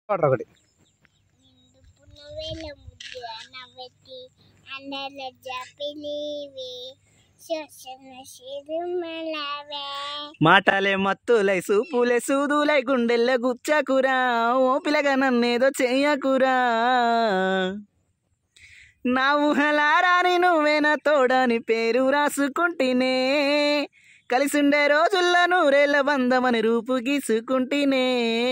Water ఒకటి పునవేల ముద్దు నవ్వెత్తి అందల జపిలీవి శ్వసన సిరుమలవే మాటలే మత్తులై సూపులే సూదులై గుండెల్ల గుచ్చకురా ఓ పిల్లగా నన్నేదో చెయ్యకురా నా ఊహలారాని నువ్వేన తోడని పేరు రాసుకుంటేనే కలిసుండే రోజుల్లో నూరేళ్ళ బంధమని రూపు గీసుకుంటేనే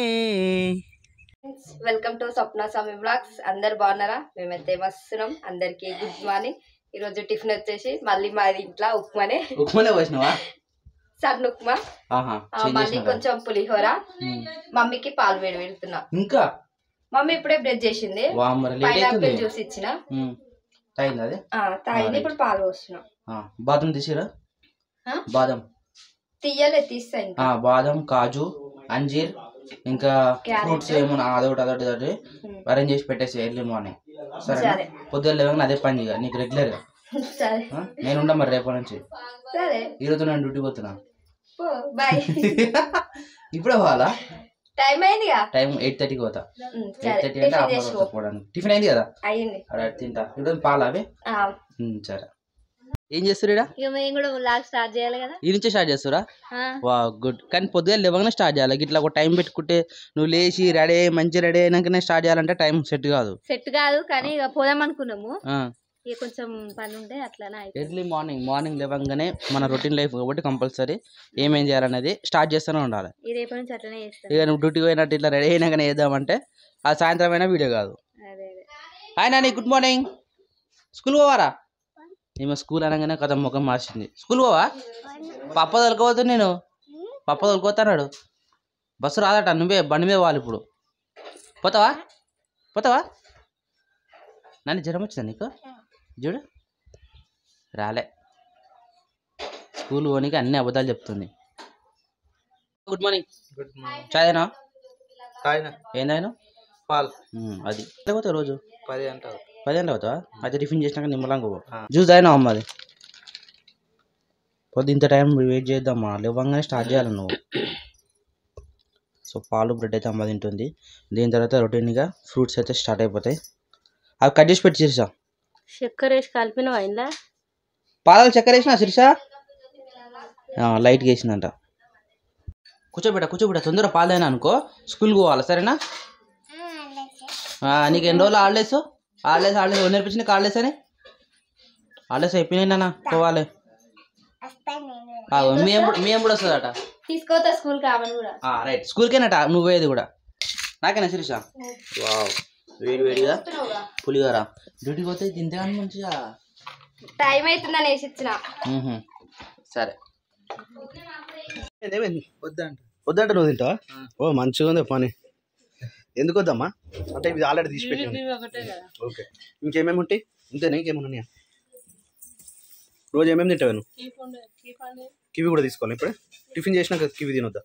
welcome to Swapna Swami blogs అందరు బాగున్నారా మేమైతే వస్తున్నాం అందరికి గుడ్ మార్నింగ్ ఈ రోజు టిఫిన్ వచ్చేసి మళ్ళీ మాది ఇంట్లో ఉప్మానే ఉప్మానే పోసినావా సన్న ఉప్మా ఆహా ఆ, మళ్ళీ కొంచెం పులిహోర మమ్మీకి పాలు వేడి పెడుతున్నా ఇంకా మమ్మీ ఇప్పుడే బ్రెడ్ చేసింది వామ్మర లేట్ పైనాపిల్ అవుతుంది జ్యూస్ ఇచ్చిన అయింది అదే ఆ, తాగింది ఇప్పుడు పాలు పోస్తున్నా బాదం తీసిరా ఆ? బాదం తీయలే తీస్తా ఇంకా ఆ, బాదం కాజు అంజీర్ ఇంకా Carrot. ఫ్రూట్స్ ఏమన్నా అదొకటి అదొకటి అదొకటి ఉమ్. అరేంజ్ చేసి పెట్టేసి ఎర్లీ మార్నింగ్ సరే సరే. పొద్దున్న లేవగానే అదే పని ఇక నీకు రెగ్యులర్ గా సరే ఆ? నేను ఉండా మరి రేపటి నుంచి సరే ఈ రోజు నేను డ్యూటీ పోతున్నా పో బాయ్ ఇప్పుడే పోవాలా టైం అయిందిగా టైం ఎయిట్ థర్టీకి పోతా ఉమ్, ఎయిట్ సరే థర్టీ అంటే టిఫిన్ అమ్మ చేసి వస్తా పో. పోవడానికి టిఫిన్ అయింది కదా అయ్యింది అరే తింటా ఈరోజు పాలు అవి ఆ, ఉమ్, సరే ఏం చేస్తురా ఇక మేము కూడా వ్లాగ్ స్టార్ట్ చేయాలి కదా ఈ నుంచే స్టార్ట్ చేస్తురా ఆ, వా గుడ్ కానీ పొద్దుగా లేవగానే స్టార్ట్ చేయాలి ఇట్లా ఒక టైం పెట్టుకుంటే నువ్వు లేచి రెడీ అయ్యి మంచి రెడీ అయినాకనే స్టార్ట్ చేయాలంటే టైం సెట్ కాదు సెట్ కాదు కానీ ఇక పోదాం అనుకున్నాము ఆ. ఇక కొంచెం పని ఉంటే అట్లానే అయిపోయింది ఎర్లీ మార్నింగ్ మార్నింగ్ లేవగానే మన రొటీన్ లైఫ్ కాబట్టి కంపల్సరీ ఏమేం చేయాలనేది స్టార్ట్ చేస్తూనే ఉండాలి ఈ రేపటి నుంచి అట్లనే చేస్తాను ఇక నువ్వు డ్యూటీకి పోయినట్టు ఇట్లా రెడీ అయినాకనే వేద్దామంటే ఆ సాయంత్రం అయినా వీడియో కాదు అదే అదే hi Nani good morning school పోవారా ఈమె స్కూల్ అనగానే కథ ముఖం మార్చింది స్కూల్ పోవా పప్ప తొలకపోతు నేను పప్ప తొలకపోతున్నాడు బస్సు రాదట నువ్వే బండి మీద పోవాలి ఇప్పుడు పోతావా పోతావా నాని జ్వరం వచ్చిందా నీకు చూడు రాలే స్కూల్ పోనీకి అన్ని అబద్ధాలు చెప్తుంది గుడ్ మార్నింగ్ గుడ్ మార్నింగ్ చాయనా తాగిన ఏందాయను పాలు అది లేకపోతే రోజు పది అంటారు పది గంటలు అవుతావా అయితే టిఫిన్ చేసినాక నిమ్మలంగా పో ఆ. జ్యూస్ అయినా అమ్మది పొద్దు ఇంత టైం వెయిట్ చేద్దామా లేవంగానే స్టార్ట్ చేయాలి నువ్వు సో పాలు బ్రెడ్ అయితే అమ్మ తింటుంది దీని తర్వాత రొటీన్గా ఫ్రూట్స్ అయితే స్టార్ట్ అయిపోతాయి అవి కట్ చేసి పెట్టి శిరీష చక్కెర వేసి కలిపిన అయిందా పాలాలు చక్కెర వేసిన శిరీష లైట్గా వేసిందంట కూర్చోబెట్ట కూర్చోబెట్ట తొందర పాలైనా అనుకో స్కూల్కి పోవాలి సరేనా ఆ, నీకు ఎన్ని రోజులు హాలిడేస్ హాలిడేస్ హాలిడేస్ ఎవరు నేర్పించిన హాలిడేస్ అని హాలిడేస్ అయిపోయినాయి నాన్న పోవాలి ఆ, మీ ఎప్పుడు మీ ఎప్పుడు వస్తుందట తీసుకోతా స్కూల్ కావాలి కూడా రైట్ స్కూల్కేనట నువ్వు పోయేది కూడా నాకేనా శిరీష వావ్ వేడి వేడిగా పులిహోర డ్యూటీకి పోతే తింటే కానీ మంచిగా టైం అవుతుందని వేసి ఇచ్చిన మ్హూ. సరే వద్దంట వద్దంటే నువ్వు తింటావా ఓ మంచిగా ఉంది పని ఎందుకు వద్దమ్మా అంటే ఇది ఆల్రెడీ తీసి పెట్టాను ఓకే ఇంకేమేమి ఉంటాయి ఇంతేనా ఇంకేమైనా ఉన్నాయా రోజు ఏమేమి తింటావు నువ్వు కివి కూడా తీసుకోవాలి ఇప్పుడే టిఫిన్ చేసినాక కివి తినొద్దా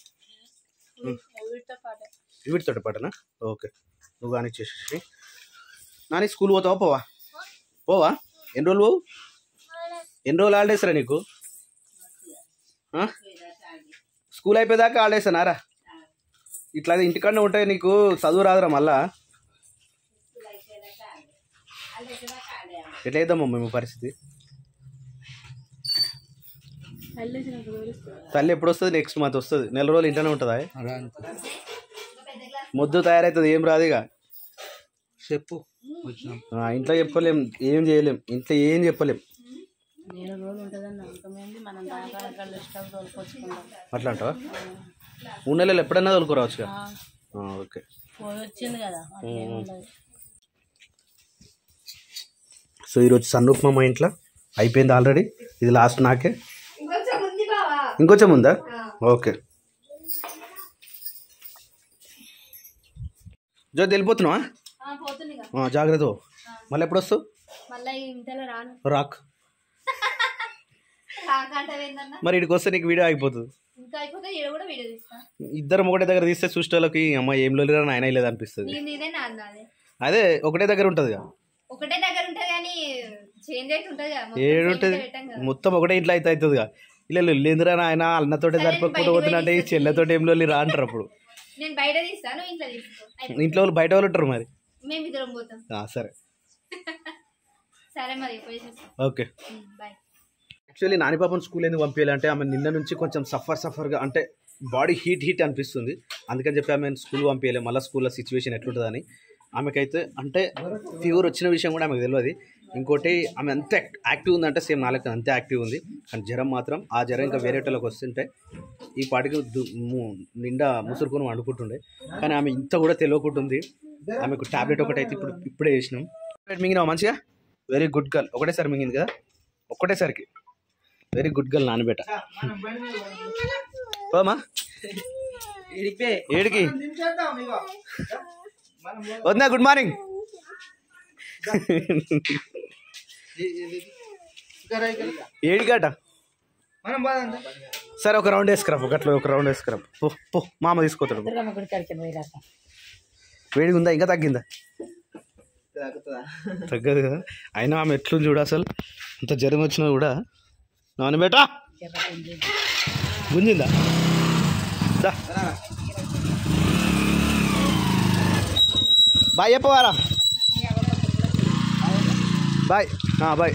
వీటితో పాటనా ఓకే నువ్వు కానీ చేసేసి నాని స్కూల్ పోతావా పోవా పోవా ఎన్ని రోజులు పోవు ఎన్ని రోజులు హాలిడేస్ రా నీకు ఆ? స్కూల్ అయిపోయేదాకా హాలిడేస్ అనారా ఇట్లా ఇంటికాడనే ఉంటే నీకు చదువు రాదురా మళ్ళా ఎట్లా వేద్దామా మేము పరిస్థితి తల్లి ఎప్పుడు వస్తుంది నెక్స్ట్ మంత్ వస్తుంది నెల రోజులు ఇంట్లోనే ఉంటుందా ముద్దు తయారవుతుంది ఏం రాదు ఇక చెప్పు వచ్చినాం ఆ, ఇంట్లో చెప్పలేం ఏం చేయలేం ఇంట్లో ఏం చెప్పలేం అట్లా అంటావా మూడు నెలలు ఎప్పుడైనా తోలుకోరావచ్చు ఓకే సో ఈరోజు సన్ ఉప్మా మా ఇంట్లో అయిపోయింది ఆల్రెడీ ఇది లాస్ట్ నాకే ఇంకొంచెం ఉంది బావా ఇంకొంచెం ఉందా ఓకే జ్యోతి వెళ్ళిపోతున్నావా పోతుంది ఆ, జాగ్రత్త పో. మళ్ళీ ఎప్పుడు వస్తావు మళ్ళీ ఇంతలో రాను రాక్ కాకంటే ఏందన్నా మరి ఇక్కడికి వస్తే నీకు వీడియో అయిపోతుంది ఇంకా అయిపోతే ఈడ కూడా వీడియో తీస్తా ఇద్దరం ఒకటే దగ్గర తీస్తే చూసేటోళ్ళకి అమ్మ ఏం లోలిరా నాయన లేదు అనిపిస్తుంది నీ నీదే నా అన్నది అదే ఒకటే దగ్గర ఉంటుంది ఒకటే దగ్గర ఉంటది కానీ చేంజ్ అయితే ఉంటది కదా మొత్తం ఏడుంటది same గా పెట్టాం కదా. మొత్తం ఒకటే ఇంట్లో అయితే అవుతుంది ఇలా లొల్లిందిరా నాయన అన్నతోటే సరే, సరిపోకుండా బయటికి పోతున్నట్టే ఈ పోయి చెల్లెతోటి ఏం లొల్లి రా అంటారు అప్పుడు నేను బయట తీస్తాను ఇంట్లో తీసుకో అయిపోయింది. ఇంట్లో వాళ్ళు బయట వాళ్ళు ఉంటారు మరి మేము ఇద్దరం పోతాం ఆ, సరే సరే మరి పోయి చూస్తాం ఓకే బాయ్ యాక్చువల్లీ నాని పాపను స్కూల్ ఎందుకు పంపించాలంటే ఆమె నిన్న నుంచి కొంచెం సఫర్ సఫర్గా అంటే బాడీ హీట్ హీట్ అనిపిస్తుంది అందుకని చెప్పి ఆమె స్కూల్ పంపించలే మళ్ళీ స్కూల్లో సిచ్యువేషన్ ఎట్లుంటుందని ఆమెకైతే అంటే ఫీవర్ వచ్చిన విషయం కూడా ఆమెకు తెలియదు ఇంకోటి ఆమె అంత యాక్టివ్ ఉందంటే సేమ్ నాలుగు అంతే యాక్టివ్ ఉంది కానీ జ్వరం మాత్రం ఆ జ్వరం ఇంకా వేరేటోళ్ళకి వస్తుంటే ఈ పాటికి దు- ము- నిండా ముసురుకొని వండుకుంటుండే కానీ ఆమె ఇంత కూడా తెలియకుంటుంది ఆమెకు టాబ్లెట్ ఒకటి అయితే ఇప్పుడు ఇప్పుడే వేసినాం మింగినావు మంచిగా వెరీ గుడ్ గర్ల్ ఒకటేసారి మింగింది కదా ఒకటేసరికి వెరీ గుడ్ గర్ల్ నానబెట్ట పోమా ఏడికి వద్దా గుడ్ మార్నింగ్ ఏడికాట సరే ఒక రౌండ్ వేసుకురా గట్ల ఒక రౌండ్ వేసుకురా పో పో మామ తీసుకోతాడు వేడిగా ఉందా ఇంకా తగ్గిందా తగ్గదు కదా అయినా ఆమె ఎట్లుంది చూడు అసలు అంత జ్వరం వచ్చినా కూడా నాన్న బేటా గుంజిందా దా. బాయ్ చెప్పవారా బాయ్ ఆ, బాయ్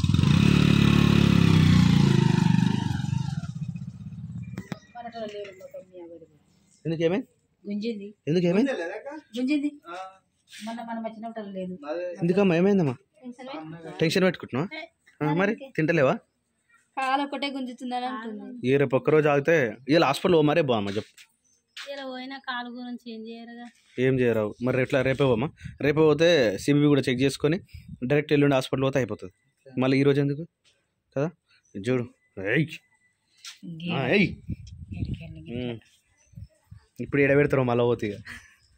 ఎందుకు ఏమైంది గుంజింది ఎందుకు ఏమైంది గుంజింది మొన్న మనం వచ్చినప్పుడు లేదు ఎందుకమ్మా ఏమైందమ్మా టెన్షన్ పెట్టుకుంటున్నావా ఆ, మరి తింటలేవా కాలు ఒకటే గుంజుతుందని అంటుంది ఈ రేపు ఒక్కరోజు ఆగితే ఇలా హాస్పిటల్ మరే బామ్మా చెప్పు ఇలా పోయినా కాలు గురించి ఏం చేయరుగా ఏం చేయరావు మరి ఎట్లా రేపే పోమా రేపే పోతే సిబిబి కూడా చెక్ చేసుకొని డైరెక్ట్ ఎల్లుండి హాస్పిటల్ పోతే అయిపోతుంది మళ్ళీ ఈరోజు ఎందుకు కదా ఇది చూడు ఎయ్ ఆ, ఎయ్ ఉమ్. ఇప్పుడు ఎడ పెడతారు మళ్ళీ పోతే ఇక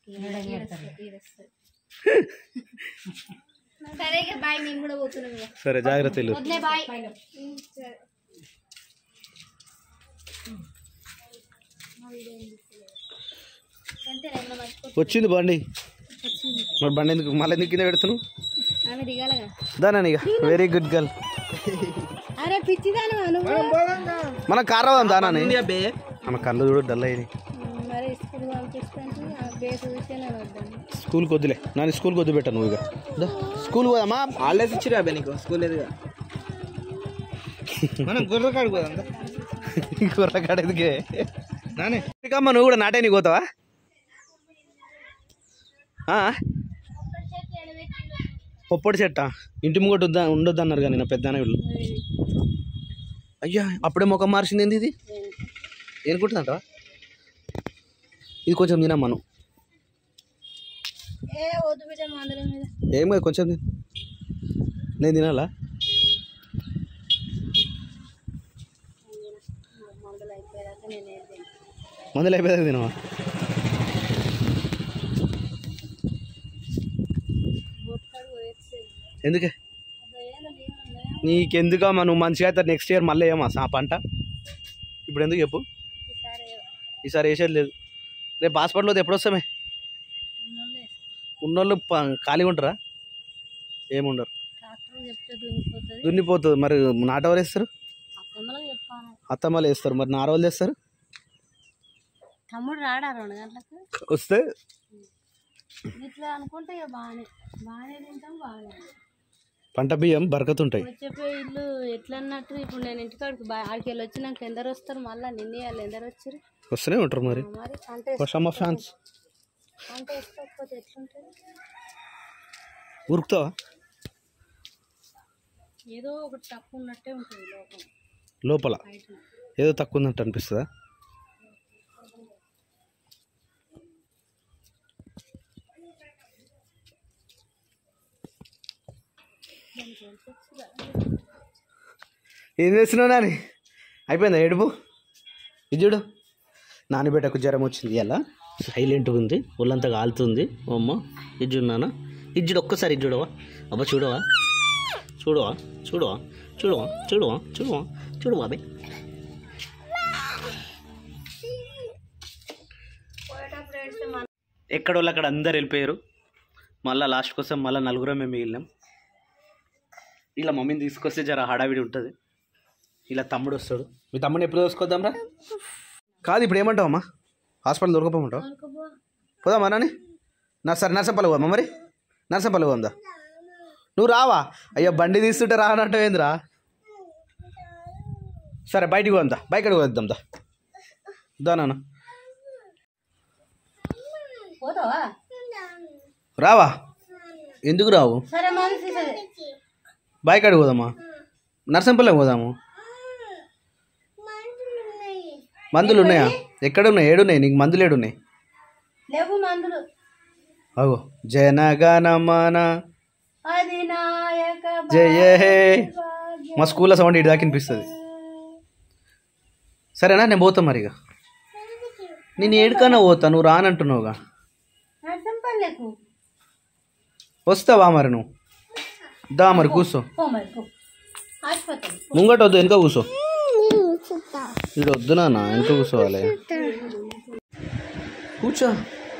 సరే ఇక బాయ్ మేము కూడా పోతున్నాం ఇక సరే జాగ్రత్త వెళ్ళు వదిలే బాయ్ అంతేనా ఏమన్నా మర్చిపో వచ్చింది బండి మరి బండి ఎందుకు మళ్ళీ ఎందుకు కింద పెడుతున్నావు ఆమె దిగాలగా దానా ఇక వెరీ గుడ్ గర్ల్ అరే పిచ్చిదాను నువ్వు మన కార్ రాదాం దానా మన కళ్ళు చూడు డల్ అయ్యి మరి స్కూల్ పంపిస్తుంటే ఆ బేస్ చూసే నేను వద్దాను స్కూల్కి వద్దులే నాని స్కూల్కి వద్దు పెట్టా నువ్వు ఇక దా. స్కూల్ పోదామా హాలిడేస్ ఇచ్చిరా అబ్బాయి నీకు స్కూల్ ఎదుగా మనం గుర్ర కాడికి పోదాం దా. కూరగాడ ఎందుకే నానే అమ్మ నువ్వు కూడా నాటే నీకు పోతావా ఆ? పొప్పటి చెట్ట ఇంటి ముంగట వద్దా ఉండొద్దు అన్నారు కానీ నా పెద్ద వీళ్ళు అయ్యా అప్పుడే ముఖం మార్చింది ఏంది ఇది ఏనుకుంటుందంట ఇది కొంచెం తినా మనం ఏ వద్దు బిడ్డ మందుల మీద ఏం కాదు కొంచెం తిను. నేను తినాలా మందులు అయిపోయాక నేను ఏం తింటాను మందులు అయిపోయింది తినవా బొట్టాడు పోయేస్తుంది ఎందుకే అదేనా నేను ఉన్నాయా నీకెందుకమ్మా నువ్వు మంచిగా అయితే నెక్స్ట్ ఇయర్ మళ్ళీ ఏమా ఆ పంట ఇప్పుడు ఎందుకు చెప్పు ఈసారి ఈసారి వేసేది లేదు రేపు హాస్పిటల్లో ఎప్పుడు వస్తామే ఉన్నోళ్ళే ఉన్నోళ్ళు ప- ఖాళీగా ఉంటారా ఏముండరు డాక్టర్ చెప్తే దున్నిపోతుంది దున్నిపోతుంది మరి నాటవాళ్ళు వేస్తారు అత్తమ్మలకు చెప్పాను అత్తమ్మలు వేస్తారు మరి నారవాళ్ళు వేస్తారు తమ్ముడు రాడా రెండు గంటలకు వస్తే ఇట్లా అనుకుంటే ఇక బాగానే బాగానే తింటాం బాగానే ఉంటాం. పంట బియ్యం బరకతుంటాయి వచ్చేపోయి ఇల్లు ఎట్లా అన్నట్టు ఇప్పుడు నేను ఇంటికాడికి బా ఆడికి వెళ్ళి వచ్చినాక ఎందరు వస్తారు మళ్ళీ నిన్నే వాళ్ళు ఎందరు వచ్చారు వస్తూనే ఉంటారు మరి మరి అంటే వర్షమ్మ ఫ్యాన్స్ అంటే వేసుకోకపోతే ఎట్లుంటుంది ఉరుకుతావా ఏదో ఒకటి తక్కువ ఉన్నట్టే ఉంటుంది లోపల లోపల బయట ఏదో తక్కువ ఉందంట అనిపిస్తుందా ఏం చేస్తున్నావు నాని అయిపోయిందా ఏడుపు ఇది చూడు నాని బిడ్డకు జ్వరం వచ్చింది ఇలా సైలెంట్గా ఉంది ఒళ్ళంతా కాలుతుంది ఓ అమ్మ ఇది చూడు నాన్న ఇది చూడు ఒక్కసారి ఇది చూడవా అబ్బా చూడవా చూడవా చూడవా చూడవా చూడవా చూడవా చూడవా అబ్బాయి ఎక్కడోళ్ళు అక్కడ అందరు వెళ్ళిపోయారు మళ్ళీ లాస్ట్ కోసం మళ్ళీ నలుగురం మేము మిగిలినాం ఇలా మమ్మీని తీసుకొస్తే జర హడావిడి ఉంటుంది ఇలా తమ్ముడు వస్తాడు మీ తమ్ముడిని ఎప్పుడు తీసుకొద్దాంరా కాదు ఇప్పుడు ఏమంటావు అమ్మా హాస్పిటల్ దొరకపోమంటావు పోదామా నాని నర్సరీ నర్సంపల్లి పోదామా మరి నర్సంపల్లి పోందా నువ్వు రావా అయ్యో బండి తీస్తుంటే రానంటే ఏందిరా సరే బయటికి పోందా బైక్ అడిగి వద్దాం దా దా నాన్న పోతావా రావా ఎందుకు రావు సరే మరి తీసేది బైక్ అడిగి పోదామా నర్సంపల్లి పోదాము మందులు ఉన్నాయా ఎక్కడ ఉన్నాయి ఏడున్నాయి నీకు మందులు ఏడున్నాయి లేవు మందులు అగో జనగణమన అది నాయక జయ హే మా స్కూల్లో సౌండ్ ఇటు దాకా వినిపిస్తుంది సరేనా నేను పోతా మరి ఇక నేను ఏడుకన్నా పోతా నువ్వు రానంటున్నావుగా నర్సంపల్లెకు వస్తావా మరి నువ్వు దా మరి కూర్చో పో మరి పో ఆసుపత్రి ముంగట వద్దు వెనక కూర్చో ఇక్కడ వద్దు నాన్న వెనక కూర్చోవాలి కూర్చో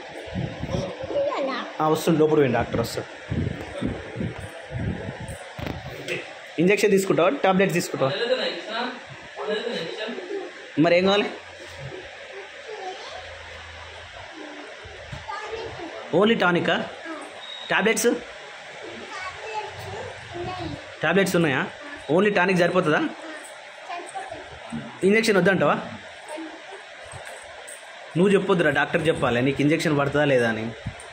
ఆ, వస్తుంది లోపల పోయింది డాక్టర్ వస్తాడు ఇంజక్షన్ తీసుకుంటావా టాబ్లెట్స్ తీసుకుంటావా మరి ఏం కావాలి ఓన్లీ టానికా టాబ్లెట్స్ టాబ్లెట్స్ ఉన్నాయా ఓన్లీ టానిక్ సరిపోతుందా ఇంజక్షన్ వద్దంటావా నువ్వు చెప్పొద్దురా డాక్టర్ చెప్పాలి నీకు ఇంజక్షన్ పడుతుందా లేదా అని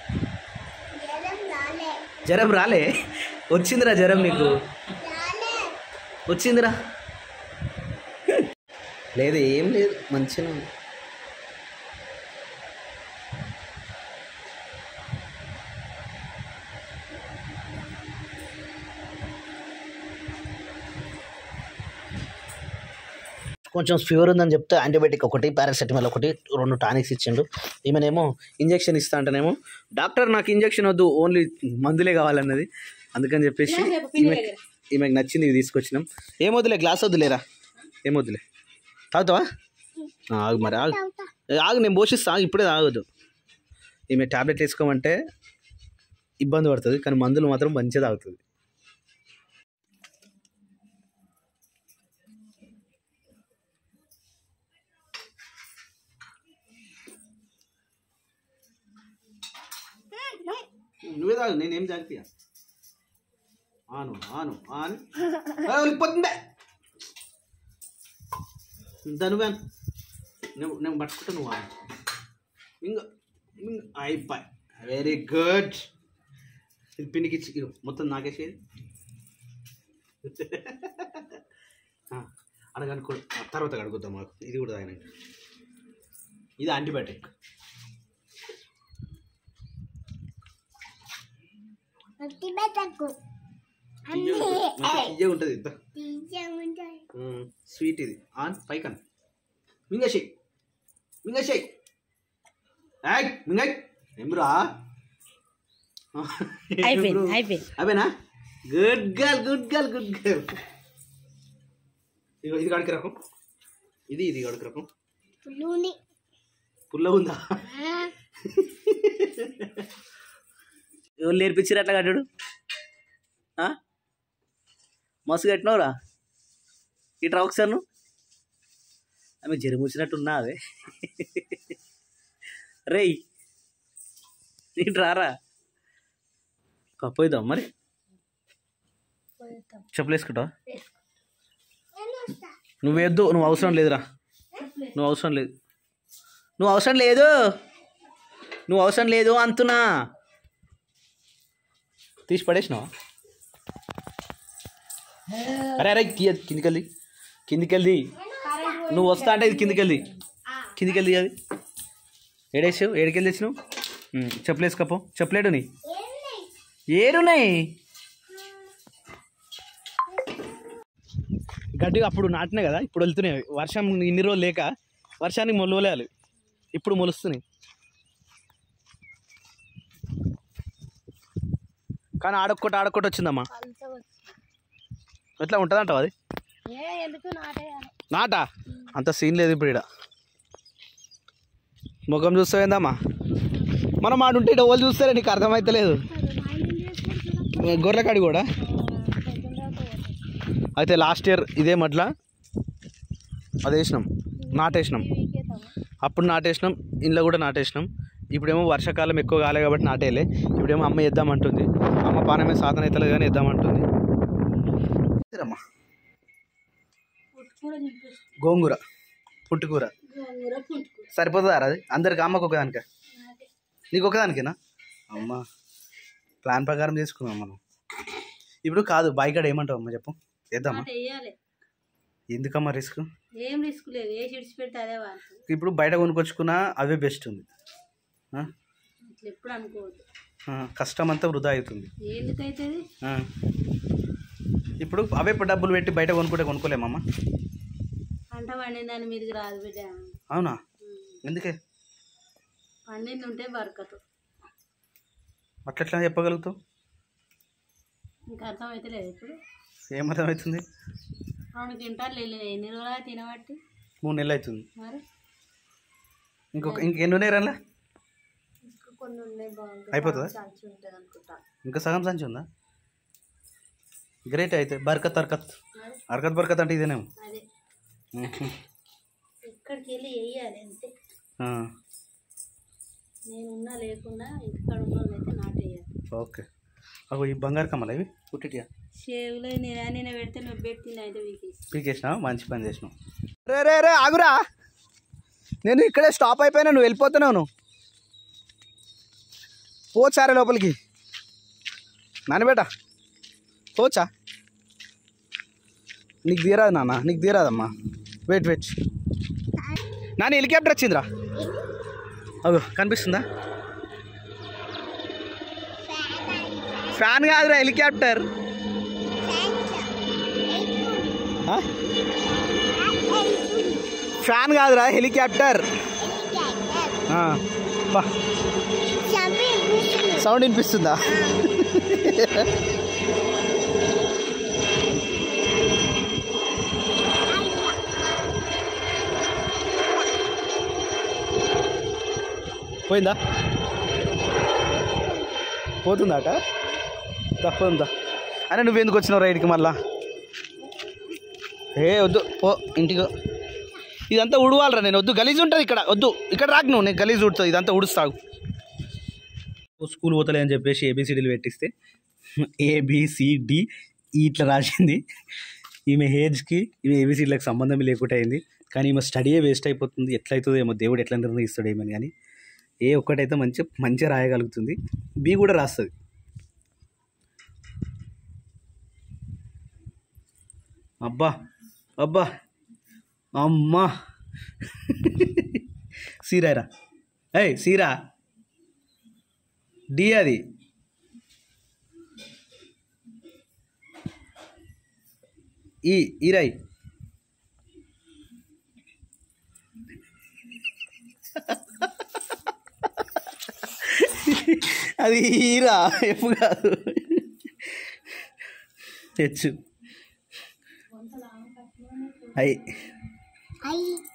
జ్వరం రాలే వచ్చిందిరా జ్వరం నీకు వచ్చిందిరా లేదు ఏం లేదు మంచిగా ఉంది. కొంచెం ఫీవర్ ఉందని చెప్తే యాంటీబయాటిక్ ఒకటి పారాసెటమాల్ ఒకటి రెండు టానిక్స్ ఇచ్చిండు ఈమెనేమో ఇంజెక్షన్ ఇస్తా అంటేనేమో డాక్టర్ నాకు ఇంజెక్షన్ వద్దు ఓన్లీ మందులే కావాలన్నది అందుకని చెప్పేసి ఈమె ఈమెకు నచ్చింది ఇవి తీసుకొచ్చినాం ఏం వద్దులే గ్లాస్ వద్దులేరా ఏం వద్దులే తాగుతావా ఆ, ఆగు మరి ఆగు ఏ, ఆగు నేను పోషిస్తా ఆగు, ఇప్పుడే తాగదు ఈమె ట్యాబ్లెట్ వేసుకోమంటే ఇబ్బంది పడుతుంది కానీ మందులు మాత్రం మంచిగా తాగుతుంది నువ్వే తాగు నేనేం జాగ్రత్త ఆను ఆను ఆను ఆ, వెళ్ళిపోతుందే ఇంత నువ్వే అను. నువ్వు నేను పట్టుకుంటా నువ్వు ఆను ఇంక ఇంక అయిపోయి వెరీ గుడ్ ఇది పిండికి ఇచ్చి ఇదిగో, మొత్తం నాకేసేది అడగనుకో తర్వాత కడుగుతాం మాకు ఇది కూడా తాగినాక ఇది యాంటీబయాటిక్ పెట్టకు తీయగా ఉంటుంది ఇంత తీయముంటాయి స్వీట్ ఇది ఆన్ పైకన్ మింగేసేయి మింగేసేయి ఏయ్ మింగై ఏమ్రా అయిపోయింది అయిపోయింది అవేనా good girl good girl good girl ఇదిగో ఇది కడికి రకం ఇది ఇది కడికి రకం పులుని పుల్ల ఉందా ఎవరు నేర్పించారు అట్లా కట్టాడు మస్తు కట్టినవురా ఇట్రా ఒకసారి నువ్వు ఆమె జ్వరం వచ్చినట్టున్నా అదే రేయ్ ఇటు రారా పోయిద్దాం మరి చెప్పులు వేసుకుంటావా నువ్వు వేద్దు నువ్వు అవసరం లేదురా నువ్వు అవసరం లేదు నువ్వు అవసరం లేదు నువ్వు అవసరం లేదు అంటున్నా తీసి పడేసినావా అరే అరే కి- కిందికెళ్ళి కిందికెళ్ళి నువ్వు వస్తా అంటే ఇది కిందికెళ్ళి కిందికెళ్ళి అది ఏడేసావు ఏడికెళ్ళి తెచ్చినావు ఉమ్, చెప్పులు వేసుకోపో చెప్పులేడు నీ ఏడున్నాయి గడ్డి అప్పుడు నాటినాయి కదా ఇప్పుడు వెళ్తున్నాయి అవి. వర్షం ఇన్ని రోజులు లేక వర్షానికి మొలవలేయాలి ఇప్పుడు మొలుస్తున్నాయి కానీ ఆడొక్కటి ఆడొక్కటి వచ్చిందమ్మా ఎట్లా ఉంటుంది అంటావు అది ఏ ఎందుకు నాటేయాలి నాటా అంత సీన్ లేదు ఇప్పుడు ఇక్కడ ముఖం చూస్తావేందమ్మా మనం ఆడుంటే ఇటు వాళ్ళు చూస్తారే నీకు అర్థమైతలేదు గొర్రెకాడి కూడా అయితే లాస్ట్ ఇయర్ ఇదే మట్ల అది వేసినాం నాటేసినాం అప్పుడు నాటేసినాం ఇంట్లో కూడా నాటేసినాం ఇప్పుడేమో వర్షాకాలం ఎక్కువ కాలే కాబట్టి నాటేయలే ఇప్పుడేమో అమ్మ వేద్దామంటుంది అమ్మ పానమే సాధన అవుతలేదు కానీ వేద్దామంటుంది అమ్మా పుట్టుకూర చింపేస్తుంది గోంగూర పుట్టుకూర గోంగూర పుట్టుకూర సరిపోతుందా అది అందరికి అమ్మకు ఒకదానికే నీకు ఒకదానికేనా అమ్మ ప్లాన్ ప్రకారం చేసుకున్నాం మనం ఇప్పుడు కాదు బాయికాడ ఏమంటావు అమ్మ చెప్పు వేద్దామా మాట వేయాలి ఎందుకమ్మా రిస్క్ ఏం రిస్క్ లేదు ఏ చిడిచి పెడితే అదే వాడుతుంది ఇప్పుడు బయట కొనుక్కొచ్చుకున్నా అవే బెస్ట్ ఉంది ఆ? ఇట్లా ఎప్పుడు అనుకోవద్దు ఆ, కష్టం అంతా వృధా అవుతుంది ఎందుకైతుంది ఆ. ఇప్పుడు అవే డబ్బులు పెట్టి బయట కొనుక్కుంటే కొనుక్కోలేమమ్మా పంట పండిన దాని మీదకి రాదు బిడ్డ అవునా ఎందుకే పండింది ఉంటే బరకదు అట్లెట్లా చెప్పగలుగుతావు ఇంకా అర్థమైతే లేదు ఇప్పుడు ఏమర్థమవుతుంది రెండు క్వింటాలు వెళ్ళినాయి ఎన్ని రోజులు తినబట్టి మూడు నెలలు అవుతుంది మరి ఇంకొక ఇంకెన్ని ఉన్నాయి రన్లా ఇంకా కొన్ని ఉన్నాయి బాగుంటాయి అయిపోతుందా సంచి ఉంటుంది అనుకుంటా ఇంకా సగం సంచి ఉందా గ్రేట్ అయితే బర్కత్ అర్కత్ అర్కత్ బర్కత్ అంటే ఇదేనేమో అదే ఉహు. ఎక్కడికి వెళ్ళి వేయాలి అంతే ఆ, నేనున్నా లేకున్నా ఇక్కడ ఉన్న వాళ్ళు అయితే నాటేయాలి ఓకే అగో ఈ బంగారు కమ్మలు ఇవి పుట్టిటియా షేవులో నేను నేను పెడితే నువ్వు పెట్టింది అయితే వీకేసి పీకేసినావు మంచి పని చేసినావు రే రే రే ఆగురా నేను ఇక్కడే స్టాప్ అయిపోయినా నువ్వు వెళ్ళిపోతున్నావు నువ్వు పోచారే లోపలికి నాన్నబేట పోచా నీకు తీరాదు నాన్న నీకు తీరాదమ్మా వెయిట్ వెయిట్ నాన్న హెలికాప్టర్ వచ్చిందిరా అగో కనిపిస్తుందా ఫ్యాన్ కాదురా హెలికాప్టర్ ఆ? ఫ్యాన్ కాదురా హెలికాప్టర్ ఆ, బా సౌండ్ వినిపిస్తుందా పోయిందా పోతుందాట తప్పదుందా అరే నువ్వు ఎందుకు వచ్చినావు రైడ్కి మళ్ళా ఏ వద్దు పో ఇంటికి ఇదంతా ఉడవాలరా నేను వద్దు గలీజ్ ఉంటుంది ఇక్కడ వద్దు ఇక్కడ రాకు నువ్వు నేను గలీజ్ ఉడుతుంది ఇదంతా ఉడుస్తావు స్కూల్ పోతలే అని చెప్పేసి ఏబిసిడీలు పెట్టిస్తే ఏబిసిడి ఇట్లా రాసింది ఈమె ఏజ్కి ఈమె ఏబిసిడీలకు సంబంధం లేకుండా అయింది కానీ ఈమె స్టడీయే వేస్ట్ అయిపోతుంది ఎట్లయితుందో ఏమో దేవుడు ఎట్లా నిర్ణయిస్తాడు ఏమని కానీ ఏ ఒక్కటైతే మంచి మంచిగా రాయగలుగుతుంది బి కూడా రాస్తుంది అబ్బా అబ్బా అమ్మా సీరారా ఏయ్ సీరా డి అది ఈ ఈరాయి అది ఈరా ఎప్పు కాదు తెచ్చు అయి ఐ